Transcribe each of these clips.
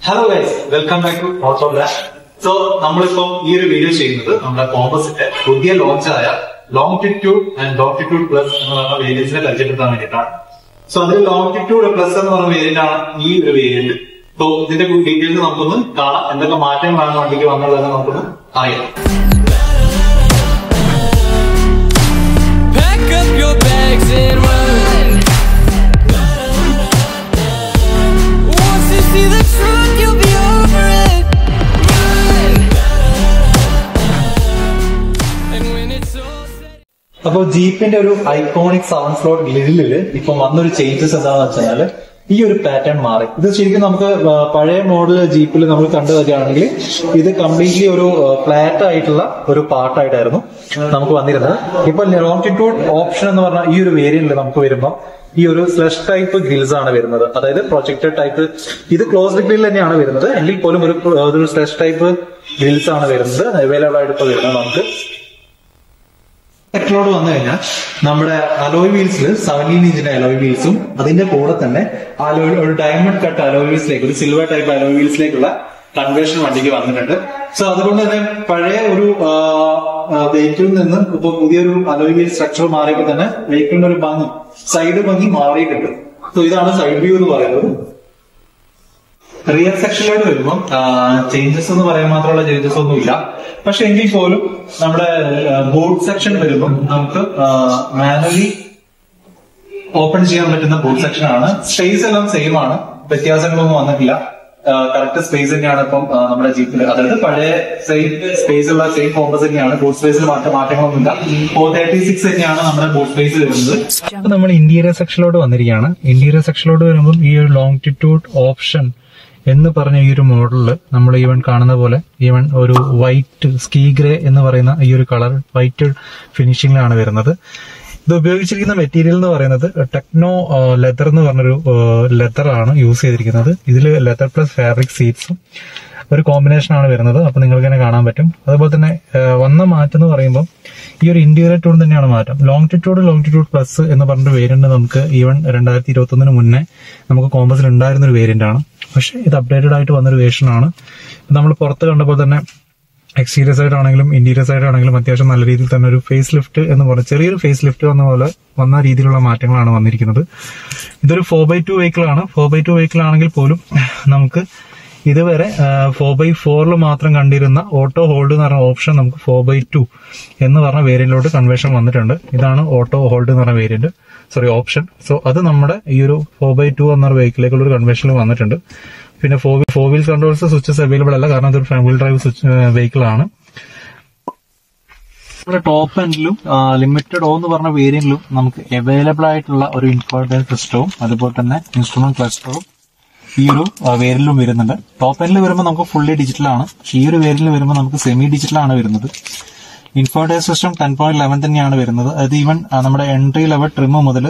Hello guys welcome back to auto lab so നമ്മളിപ്പോ ഈ ഒരു വീഡിയോ ചെയ്യുന്നത് നമ്മുടെ കോമ്പസിന്റെ പുതിയ ലോഞ്ച് ആയ ലോങ്റ്റിറ്റ്യൂഡ് ആൻഡ് ലോങ്റ്റിറ്റ്യൂഡ് പ്ലസ് എന്ന് പറഞ്ഞ വേരിയൻസിനെ പരിചയപ്പെടുത്താൻ വേണ്ടിയിട്ടാണ് സോ അതിൽ ലോങ്റ്റിറ്റ്യൂഡ് പ്ലസ് എന്ന് പറഞ്ഞ വേരിയന്റ് ആണ് ഈ ഒരു വേരിയന്റ് സോ ഇതിന്റെ ഡീറ്റെയിൽസ് നമുക്കൊന്ന് കാണാം എന്തൊക്കെ മാറ്റങ്ങളാണ് വണ്ടിക്ക് വന്നുള്ളതെന്ന് നമുക്കൊന്ന് അറിയാം Pack up your bags and run. Once you see the truth, you'll be over it. Run. And when it's all said. അപ്പോൾ ജീപ്പിന്റെ ഒരു ഐക്കോണിക് സൗണ്ട് ഫ്ലോർ ഗ്രില്ലില് ഇപ്പൊ വന്നൊരു ചേഞ്ചസ് എന്താണെന്ന് വെച്ചാല് ഈ ഒരു പാറ്റേൺ മാറി ഇത് ശരിക്കും നമുക്ക് ആ, പഴയ മോഡൽ ജീപ്പിൽ നമ്മൾ കണ്ടു വരികയാണെങ്കിൽ ഇത് കംപ്ലീറ്റ്ലി ഒരു ഫ്ലാറ്റ് ആയിട്ടുള്ള ഒരു പാർട്ടായിട്ടായിരുന്നു നമുക്ക് വന്നിരുന്നത് ഇപ്പൊ ലോങ്ങിറ്റ്യൂഡ് ഓപ്ഷൻ എന്ന് പറഞ്ഞ ഈ ഒരു വേരിയന്റിൽ നമുക്ക് വരുമ്പോൾ ഈ ഒരു സ്ലഷ് ടൈപ്പ് ഗ്രിൽസ് ആണ് വരുന്നത് അതായത് പ്രൊജക്ടഡ് ടൈപ്പ് ഇത് ക്ലോസ്ഡ് ഗ്രിൽ തന്നെയാണ് വരുന്നത് എങ്കിൽ പോലും ഒരു ഒരു സ്ലഷ് ടൈപ്പ് ഗ്രിൽസ് ആണ് വരുന്നത് അവൈലബിൾ ആയിട്ട് ഇപ്പോൾ വരുന്നത് നമുക്ക് സെക്ടറോട് വന്നു കഴിഞ്ഞാൽ നമ്മുടെ അലോയ് വീൽസിൽ സെവൻറ്റീൻ ഇഞ്ചിന്റെ അലോയ് വീൽസും അതിന്റെ കൂടെ തന്നെ അലോയ് ഒരു ഡയമണ്ട് കട്ട് അലോയ് വീൽസിലേക്ക് ഒരു സിൽവർ ടൈപ്പ് അലോയ് വീൽസിലേക്കുള്ള കൺവേർഷൻ വണ്ടിക്ക് വന്നിട്ടുണ്ട് സോ അതുകൊണ്ട് തന്നെ പഴയ ഒരു വെഹിക്കിളിൽ നിന്ന് ഇപ്പൊ പുതിയൊരു അലോയ് വീൽ സ്ട്രക്ചർ മാറിയപ്പോൾ തന്നെ വെഹിക്കിളിന്റെ ഒരു ഭംഗി സൈഡ് ഭംഗി മാറിയിട്ടുണ്ട് സോ ഇതാണ് സൈഡ് വ്യൂ എന്ന് പറയുന്നത് റിയർ സെക്ഷനിലോട്ട് വരുമ്പോൾ ചേഞ്ചസ് എന്ന് പറയാൻ മാത്രമുള്ള ചേഞ്ചസ് ഒന്നും ഇല്ല പക്ഷെ എങ്കിൽ പോലും നമ്മുടെ ബോട്ട് സെക്ഷൻ വരുമ്പോൾ നമുക്ക് മാനുവലി ഓപ്പൺ ചെയ്യാൻ പറ്റുന്ന ബോട്ട് സെക്ഷൻ ആണ് സ്പേസ് എല്ലാം സെയിം ആണ് വ്യത്യാസങ്ങളൊന്നും വന്നിട്ടില്ല കറക്റ്റ് സ്പേസ് തന്നെയാണ് ഇപ്പം ആ, നമ്മുടെ ജീപ്പിൽ അതായത് പഴയ സെയിം സ്പേസ് ഉള്ള സെയിം കോമ്പസ് തന്നെയാണ് ബോട്ട് സ്പേസിൽ മാറ്റം മാറ്റങ്ങളൊന്നുമില്ല ഫോർ തേർട്ടി സിക്സ് തന്നെയാണ് നമ്മുടെ ബോട്ട് സ്പേസ് വരുന്നത് അപ്പൊ നമ്മൾ ഇന്റീരിയർ സെക്ഷനിലോട്ട് വന്നിരിക്കുകയാണ് ഇന്റീരിയർ സെക്ഷനിലോട്ട് വരുമ്പോൾ ഈ ഒരു ലോങ്റ്റിറ്റ്യൂഡ് ഓപ്ഷൻ എന്ന് പറഞ്ഞ ഈ ഒരു മോഡലിൽ നമ്മൾ ഈവൻ കാണുന്ന പോലെ ഈവൻ ഒരു വൈറ്റ് സ്കീ ഗ്രേ എന്ന് പറയുന്ന ഈ ഒരു കളർ വൈറ്റ് ഫിനിഷിംഗിലാണ് വരുന്നത് ഇത് ഉപയോഗിച്ചിരിക്കുന്ന മെറ്റീരിയൽ എന്ന് പറയുന്നത് ടെക്നോ ലെതർ എന്ന് പറഞ്ഞൊരു ലെതർ ആണ് യൂസ് ചെയ്തിരിക്കുന്നത് ഇതിൽ ലെതർ പ്ലസ് ഫാബ്രിക് സീറ്റ്സും ഒരു കോമ്പിനേഷൻ ആണ് വരുന്നത് അപ്പൊ നിങ്ങൾക്ക് തന്നെ കാണാൻ പറ്റും അതുപോലെ തന്നെ ആ, വന്ന മാറ്റം എന്ന് പറയുമ്പോൾ ഈ ഒരു ഇന്റീരിയർ ടൂൺ തന്നെയാണ് മാറ്റം ലോങ്റ്റിറ്റ്യൂഡ് ലോങ്റ്റിറ്റ്യൂഡ് പ്ലസ് എന്ന് പറഞ്ഞ വേരിയന്റ് നമുക്ക് ഈവൻ രണ്ടായിരത്തി ഇരുപത്തി ഒന്നിന് മുന്നേ നമുക്ക് കോമ്പസിൽ ഉണ്ടായിരുന്ന ഒരു വേരിയന്റ് ആണ് പക്ഷെ ഇത് അപ്ഡേറ്റഡ് ആയിട്ട് വന്നൊരു വേർഷൻ ആണ് നമ്മൾ പുറത്ത് കണ്ടപ്പോൾ തന്നെ എക്സ്റ്റീരിയർ സൈഡ് ആണെങ്കിലും ഇന്റീരിയർ സൈഡ് ആണെങ്കിലും അത്യാവശ്യം നല്ല രീതിയിൽ തന്നെ ഒരു ഫേസ് ലിഫ്റ്റ് എന്ന് പറഞ്ഞ ചെറിയൊരു ഫേസ് ലിഫ്റ്റ് വന്ന പോലെ വന്ന രീതിയിലുള്ള മാറ്റങ്ങളാണ് വന്നിരിക്കുന്നത് ഇതൊരു ഫോർ ബൈ ടു വെഹിക്കിൾ ആണ് ഫോർ ബൈ ടു വെഹിക്കിൾ ആണെങ്കിൽ പോലും നമുക്ക് ഇതുവരെ ഫോർ ബൈ ഫോറിൽ മാത്രം കണ്ടിരുന്ന ഓട്ടോ ഹോൾഡ് എന്ന് പറഞ്ഞ ഓപ്ഷൻ നമുക്ക് ഫോർ ബൈ ടു എന്ന് പറഞ്ഞ വേരിയന്റിലോട്ട് കൺവേർഷൻ വന്നിട്ടുണ്ട് ഇതാണ് ഓട്ടോ ഹോൾഡ് എന്ന് പറഞ്ഞ വേരിയന്റ് സോറി ഓപ്ഷൻ സോ അത് നമ്മുടെ ഈ ഒരു ഫോർ ബൈ ടു എന്ന വെഹിക്കിലേക്കുള്ള ഒരു കൺവേർഷനിൽ വന്നിട്ടുണ്ട് പിന്നെ four four wheel controls switches available അല്ല കാരണം അതൊരു front wheel drive switch vehicle ആണ് നമ്മുടെ ടോപ്പ് എൻഡിലും ലിമിറ്റഡ് ഓ എന്ന് പറഞ്ഞ വേരിയന്റിലും നമുക്ക് അവൈലബിൾ ആയിട്ടുള്ള ഒരു ഇൻഫോർട്ടൻസ് സിസ്റ്റവും അതുപോലെ തന്നെ ഇൻസ്ട്രുമെന്റ് ക്ലസ്റ്ററും ഈ ഒരു വേരിയന്റിലും വരുന്നുണ്ട് ടോപ്പ് എൻഡിൽ വരുമ്പോൾ നമുക്ക് ഫുള്ളി ഡിജിറ്റൽ ആണ് പക്ഷേ ഈ ഒരു വേരിയന്റിൽ വരുമ്പോൾ നമുക്ക് സെമി ഡിജിറ്റൽ ആണ് വരുന്നത് ഇൻഫോർട്ടൈസ് സിസ്റ്റം ടെൻ പോയിന്റ് ലെവൻ തന്നെയാണ് വരുന്നത് അത് ഈവൻ നമ്മുടെ എൻട്രി ലെവൽ ട്രിം മുതൽ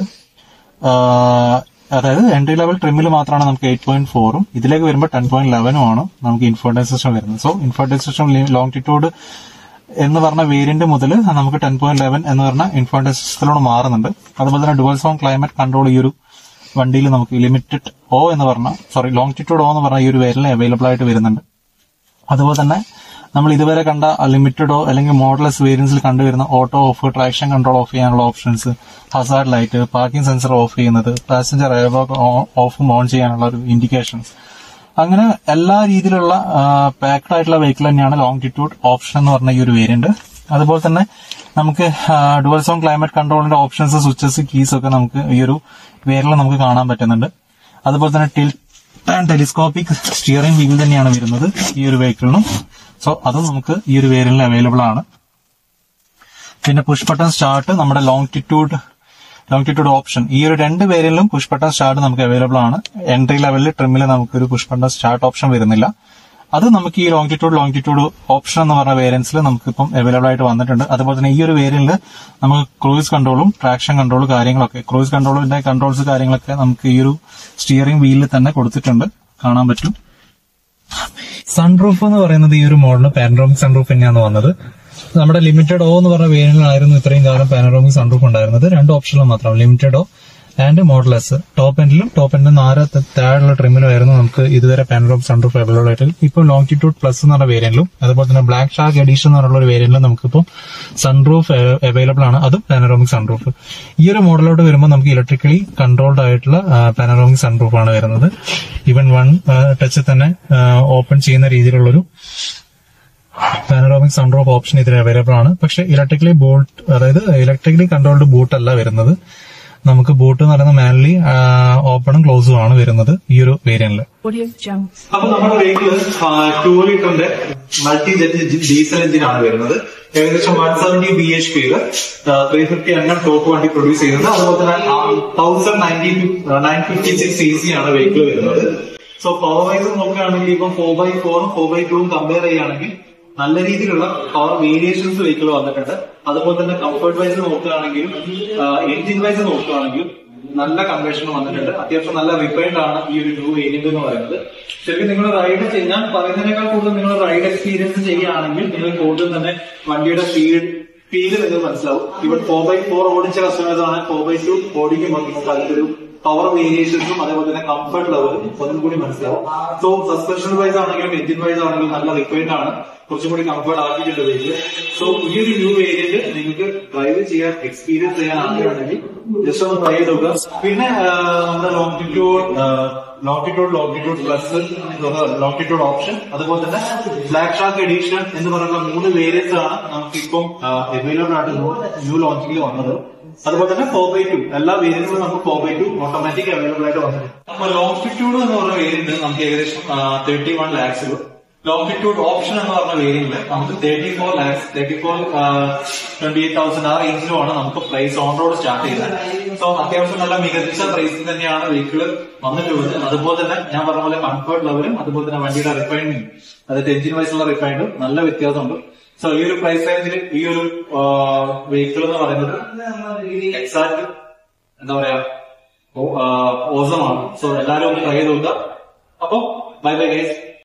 അതായത് എൻട്രി ലെവൽ ട്രിമ്മിൽ മാത്രമാണ് നമുക്ക് എയ്റ്റ് പോയിന്റ് ഫോറും ഇതിലേക്ക് വരുമ്പോൾ ടെൻ പോയിന്റ് ലെവനും ആണ് നമുക്ക് ഇൻഫോർട്ടൈസ് സിസ്റ്റം വരുന്നത് സോ ഇൻഫോർട്ടൈസ് സിസ്റ്റം ലോങ്റ്റിറ്റ്യൂഡ് എന്ന് പറഞ്ഞ വേരിയന്റ് മുതൽ നമുക്ക് ടെൻ പോയിന്റ് ലെവൻ എന്ന് പറഞ്ഞ ഇൻഫോർട്ടൈസ് സിസ്റ്റത്തിലോട് മാറുന്നുണ്ട് അതുപോലെ തന്നെ ഡുവൽ സോൺ ക്ലൈമറ്റ് കൺട്രോൾ ഈ ഒരു വണ്ടിയിൽ നമുക്ക് ലിമിറ്റഡ് ഓ എന്ന് പറഞ്ഞ സോറി ലോങ്റ്റിറ്റ്യൂഡ് ഓ എന്ന് പറഞ്ഞ ഈ ഒരു വേരിയന്റ് അവൈലബിൾ ആയിട്ട് വരുന്നുണ്ട് അതുപോലെ തന്നെ നമ്മൾ ഇതുവരെ കണ്ട ലിമിറ്റഡോ അല്ലെങ്കിൽ മോഡലസ് വേരിയൻസിൽ കണ്ടുവരുന്ന auto off traction control off ചെയ്യാനുള്ള options hazard light parking sensor off ചെയ്യുന്നത് പാസഞ്ചർ എയർബാഗ് ഓഫും ഓൺ ചെയ്യാനുള്ള ഒരു ഇൻഡിക്കേഷൻസ് അങ്ങനെ എല്ലാ രീതിയിലുള്ള പാക്ഡ് ആയിട്ടുള്ള വെഹിക്കിൾ തന്നെയാണ് ലോങ്റ്റിറ്റ്യൂഡ് ഓപ്ഷൻ എന്ന് പറഞ്ഞ ഈ ഒരു വേരിയന്റ് അതുപോലെ തന്നെ നമുക്ക് ഡുവൽ സോൺ ക്ലൈമറ്റ് കൺട്രോളിന്റെ ഓപ്ഷൻസ് സ്വിച്ചസ് കീസ് ഒക്കെ നമുക്ക് ഈ ഒരു വേരിയൽ നമുക്ക് കാണാൻ പറ്റുന്നുണ്ട് അതുപോലെ തന്നെ tilt and telescopic steering wheel തന്നെയാണ് വരുന്നത് ഈ ഒരു വെഹിക്കിളിനും സോ അതും നമുക്ക് ഈ ഒരു വേരിയന്റിൽ അവൈലബിൾ ആണ് പിന്നെ പുഷ് ബട്ടൺ സ്റ്റാർട്ട് നമ്മുടെ ലോങ്റ്റിറ്റ്യൂഡ് ലോങ്റ്റിറ്റ്യൂഡ് ഓപ്ഷൻ ഈ ഒരു രണ്ട് വേരിയന്റിലും പുഷ് ബട്ടൺ സ്റ്റാർട്ട് നമുക്ക് അവൈലബിൾ ആണ് എൻട്രി ലെവലിൽ ട്രിമ്മിൽ നമുക്ക് ഒരു പുഷ് ബട്ടൺ സ്റ്റാർട്ട് ഓപ്ഷൻ വരുന്നില്ല അത് നമുക്ക് ഈ ലോങ്റ്റിറ്റ്യൂഡ് ലോങ്റ്റിറ്റ്യൂഡ് ഓപ്ഷൻ എന്ന് പറഞ്ഞ വേരിയൻസിൽ നമുക്ക് ഇപ്പം അവൈലബിൾ ആയിട്ട് വന്നിട്ടുണ്ട് അതുപോലെ തന്നെ ഈ ഒരു വേരിയന്റിൽ നമുക്ക് ക്രൂയിസ് കൺട്രോളും ട്രാക്ഷൻ കൺട്രോൾ കാര്യങ്ങളൊക്കെ ക്രൂയിസ് കൺട്രോളിന്റെ കൺട്രോൾസ് കാര്യങ്ങളൊക്കെ നമുക്ക് ഈ ഒരു സ്റ്റിയറിംഗ് വീലിൽ തന്നെ കൊടുത്തിട്ടുണ്ട് കാണാൻ പറ്റും സൺറൂഫ് എന്ന് പറയുന്നത് ഈ ഒരു മോഡല് പാനറോമിക് സൺറൂഫ് തന്നെയാണ് വന്നത് നമ്മുടെ ലിമിറ്റഡ് ഓ എന്ന് പറഞ്ഞ വേരിയന്റിലായിരുന്നു ഇത്രയും കാലം പാനറോമിക് സൺറൂഫ് ഉണ്ടായിരുന്നത് രണ്ട് ഓപ്ഷനിലും മാത്രം limited O and model S top എൻഡിലും ടോപ്പ് എൻഡിൽ നാല് താഴെയുള്ള ട്രിമ്മിലുമായിരുന്നു നമുക്ക് ഇതുവരെ പാനറോം സൺറൂഫ് അവൈലബിൾ ആയിട്ട് ഇപ്പോൾ ലോങ്ങിറ്റ്യൂഡ് പ്ലസ് എന്ന് പറഞ്ഞ വേരിയന്റിലും അതുപോലെ തന്നെ ബ്ലാക്ക് ഷാർക്ക് എഡീഷൻ എന്ന് പറഞ്ഞ ഒരു വേരിയന്റിലും നമുക്കിപ്പോൾ സൺറൂഫ് അവൈലബിൾ ആണ് അതും പാനറോമിക് സൺറൂഫ് ഈ ഒരു മോഡലോട്ട് വരുമ്പോൾ നമുക്ക് ഇലക്ട്രിക്കലി കൺട്രോൾഡ് ആയിട്ടുള്ള പാനറോമിക് സൺറൂഫ് ആണ് വരുന്നത് ഈവൻ വൺ ടച്ച് തന്നെ ഓപ്പൺ ചെയ്യുന്ന രീതിയിലുള്ളൊരു പാനറോമിക് സൺറൂഫ് ഓപ്ഷൻ ഇതിൽ അവൈലബിൾ ആണ് പക്ഷെ ഇലക്ട്രിക്കലി ബോട്ട് അതായത് ഇലക്ട്രിക്കലി കൺട്രോൾഡ് ബൂട്ട് അല്ല വരുന്നത് നമുക്ക് ബൂട്ട് എന്ന് പറയുന്നത് മാനുവലി ഓപ്പണും ക്ലോസും ആണ് വരുന്നത് ഈ ഒരു വേരിയന്റിൽ Audio Jungle. അപ്പൊ നമ്മുടെ വെഹിക്കിൾ ടൂ ലിറ്ററിന്റെ മൾട്ടി ജെറ്റ് ഡീസൽ എഞ്ചിൻ ആണ് വരുന്നത് ഏകദേശം വൺ സെവന്റി ബി എച്ച് പിയില് ത്രീ ഫിഫ്റ്റി എണ്ണം ടോപ്പ് വണ്ടി പ്രൊഡ്യൂസ് ചെയ്യുന്നത് അതുപോലെ തന്നെ thousand ninety nine fifty six A C ആണ് വെഹിക്കിൾ വരുന്നത് സോ പവർ വൈസ് നോക്കുകയാണെങ്കിൽ ഇപ്പം ഫോർ ബൈ ഫോറും ഫോർ ബൈ ടൂവും കമ്പയർ ചെയ്യുകയാണെങ്കിൽ നല്ല രീതിയിലുള്ള പവർ വേരിയേഷൻസ് വെഹിക്കിൾ വന്നിട്ടുണ്ട് അതുപോലെ തന്നെ കംഫർട്ട് വൈസ് നോക്കുകയാണെങ്കിലും എഞ്ചിൻ വൈസ് നോക്കുകയാണെങ്കിലും നല്ല കൺവേർഷൻ വന്നിട്ടുണ്ട് അത്യാവശ്യം നല്ല റിഫൈൻഡ് ആണ് ഈ ഒരു ന്യൂ വേരിയന്റ് എന്ന് പറയുന്നത് ശരിക്കും നിങ്ങൾ റൈഡ് ചെയ്യാൻ പറയുന്നതിനേക്കാൾ കൂടുതൽ നിങ്ങൾ റൈഡ് എക്സ്പീരിയൻസ് ചെയ്യുകയാണെങ്കിൽ നിങ്ങൾ കൂടുതൽ തന്നെ വണ്ടിയുടെ സ്പീഡ് ഫീല് നിങ്ങൾക്ക് മനസ്സിലാവും ഇവിടെ ഫോർ ബൈ ഫോർ ഓടിച്ച കസ്റ്റമേഴ്സ് ആണ് ഫോർ ബൈ ടു ഓടിക്കുമ്പോൾ നിങ്ങൾക്ക് അതിലൊരു പവർ വേരിയേഷൻസും അതേപോലെ തന്നെ കംഫർട്ട് ലെവലും ഒന്നും കൂടി മനസ്സിലാവും സോ സസ്പെൻഷൻ വൈസ് ആണെങ്കിലും എഞ്ചിൻ വൈസ് ആണെങ്കിലും നല്ല റിഫൈൻഡ് ആണ് കുറച്ചും കൂടി കംഫർട്ട് ആക്കിയിട്ടുണ്ട് വെഹിക്കിൾ സോ ഈ ഒരു ന്യൂ വേരിയന്റ് നിങ്ങൾക്ക് ഡ്രൈവ് ചെയ്യാൻ എക്സ്പീരിയൻസ് ചെയ്യാൻ ആഗ്രഹമുണ്ടെങ്കിൽ ജസ്റ്റ് ഒന്ന് ട്രൈ ചെയ്ത് നോക്കുക പിന്നെ ആ, നമ്മുടെ longitude longitude longitude plus longitude option അതുപോലെ തന്നെ ബ്ലാക്ക് ഷാർക്ക് എഡീഷൻ എന്ന് പറയുന്ന മൂന്ന് വേരിയൻസ് ആണ് നമുക്കിപ്പം അവൈലബിൾ ആയിട്ട് ന്യൂ ലോഞ്ചിങ്ങിൽ വന്നത് അതുപോലെ തന്നെ ഫോർ ബൈ ടു എല്ലാ വേരിയൻസും നമുക്ക് four by two automatic available ആയിട്ട് വന്നിട്ടുണ്ട് അപ്പൊ ലോങ്ങിറ്റ്യൂഡ് എന്ന് പറഞ്ഞ വേരിയന്റ് നമുക്ക് ഏകദേശം thirty one lakhs longitude option എന്ന് പറഞ്ഞ വേരിയന്റ് നമുക്ക് thirty four lakhs thirty four twenty eight thousand ആ റേഞ്ചിലുമാണ് നമുക്ക് പ്രൈസ് ഓൺ റോഡ് സ്റ്റാർട്ട് ചെയ്യുന്നത് സോ അത്യാവശ്യം നല്ല മികച്ച പ്രൈസിൽ തന്നെയാണ് വെഹിക്കിൾ വന്നിട്ടുള്ളത് അതുപോലെ തന്നെ ഞാൻ പറഞ്ഞ പോലെ കംഫർട്ട് ലെവലും അതുപോലെ തന്നെ വണ്ടിയുടെ റിഫൈൻഡിങ് അതായത് എഞ്ചിൻ വൈസുള്ള റിഫൈൻഡും നല്ല വ്യത്യാസമുണ്ട് സോ ഈ ഒരു പ്രൈസ് റേഞ്ചിൽ ഈ ഒരു വെഹിക്കിൾ എന്ന് പറയുന്നത് എക്സാക്ട് എന്താ പറയാ ഓസമാണ് സോ എല്ലാവരും ഒന്ന് ട്രൈ ചെയ്ത് നോക്കുക അപ്പൊ ബൈ ബൈ ഗൈസ്